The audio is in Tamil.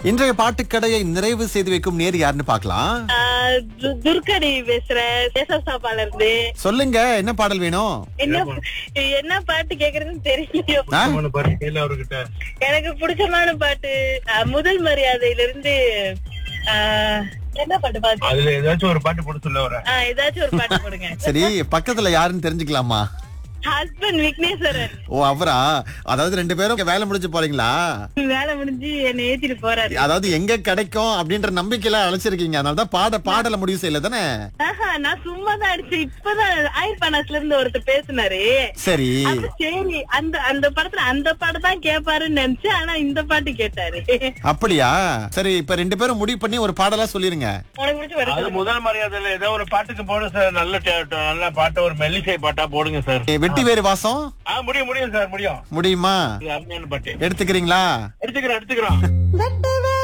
இன்றைய பாட்டுக்கடையை நிறைவு செய்து வைக்கும் நேர் யாருன்னு பார்க்கலாம் ஆஹ் து- துர்கடி பேசுறேன் தேசசாப்பால இருந்து சொல்லுங்க என்ன பாடல் வேணும் என்ன என்ன பாட்டு கேக்குறதுன்னு தெரியலையோ ஆ? அவனை பாரு கேளு அவர்கிட்ட எனக்கு பிடிச்சமான பாட்டு ஆஹ் முதல் மரியாதையில இருந்து ஆஹ் என்ன பாட்டு பாட்டு அதுல ஏதாச்சும் ஒரு பாட்டு போட்டு சொல்ல வர ஆஹ் ஏதாச்சும் ஒரு பாட்டு போடுங்க சரி பக்கத்துல யாருன்னு தெரிஞ்சுக்கலாமா ஹஸ்பண்ட் விக்னேஸ்வரன் ஓ அவரா அதாவது ரெண்டு பேரும் இங்க வேலை முடிஞ்சு போறீங்களா வேலை முடிஞ்சு என்னை ஏத்திட்டு போறாரு அதாவது எங்க கிடைக்கும் அப்படின்ற நம்பிக்கையில அழைச்சிருக்கீங்க அதனாலதான் பாட பாடல முடிவு செய்யல தானே ஆஹா, நான் சும்மா தான் அடிச்சேன் இப்பதான் ஆயிர் பனாஸ்ல இருந்து ஒருத்தர் பேசினாரு சரி அப்ப சரி அந்த அந்த படத்துல அந்த பாட்டு தான் கேட்பாருன்னு நினைச்சேன் ஆனா இந்த பாட்டு கேட்டாரு அப்படியா சரி இப்ப ரெண்டு பேரும் முடிவு பண்ணி ஒரு பாடலா சொல்லிருங்க உனக்கு பிடிச்ச அது வருது முதல் மரியாதையில ஏதோ ஒரு பாட்டுக்கு போடு சார் நல்ல டே- நல்ல பாட்டு ஒரு மெல்லிசை பாட்டா போடுங்க சார் ஏ, வெட்டி வேறு வாசம் ஆ முடியும் முடியும் சார் முடியும் முடியுமா இது அருமையான பாட்டு எடுத்துக்கிறீங்களா எடுத்துக்கிறோம் எடுத்துக்கிறோம் வெட்டு